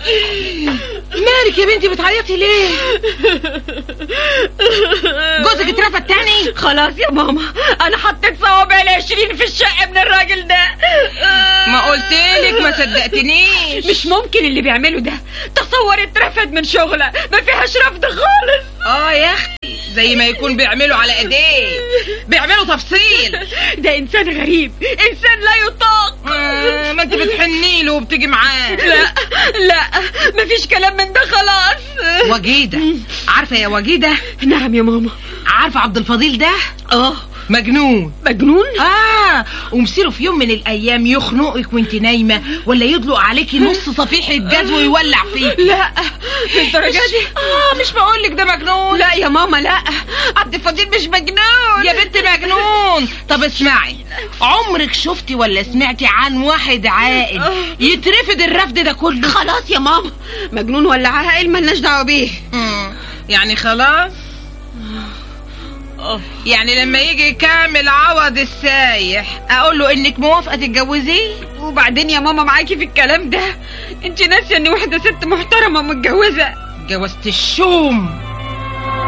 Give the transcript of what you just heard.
مالك يا بنتي بتعيطي ليه جوزك اترفد تاني خلاص يا ماما انا حطيت صوابعي العشرين في الشقة من الراجل ده ما قلتلك ما صدقتنيش مش ممكن اللي بيعمله ده تصور اترفد من شغلة ما فيهاش رفض خالص اه يا اختي زي ما يكون بيعملوا على ايديه بيعملوا تفصيل ده انسان غريب انسان لا يطاق آه، ما انت بتحني له وبتيجي معاه لا لا مفيش كلام من ده خلاص وجيده عارفه يا وجيده نعم يا ماما عارفه عبد الفضيل ده اه مجنون مجنون اه ومصيره في يوم من الايام يخنقك وانت نايمه ولا يدلق عليكي نص صفيحه جاز ويولع فيك لا للدرجة دي اه مش بقول لك ده مجنون لا يا ماما لا عبد الفضيل مش مجنون يا بنت مجنون طب اسمعي عمرك شفتي ولا سمعتي عن واحد عاقل يترفض الرفض ده كله خلاص يا ماما مجنون ولا عاقل ملناش دعوه بيه مم. يعني خلاص يعني لما يجي كامل عوض السايح اقول له انك موافقه تتجوزيه وبعدين يا ماما معاكي في الكلام ده انت ناسيه اني واحده ست محترمه متجوزه جوزت الشوم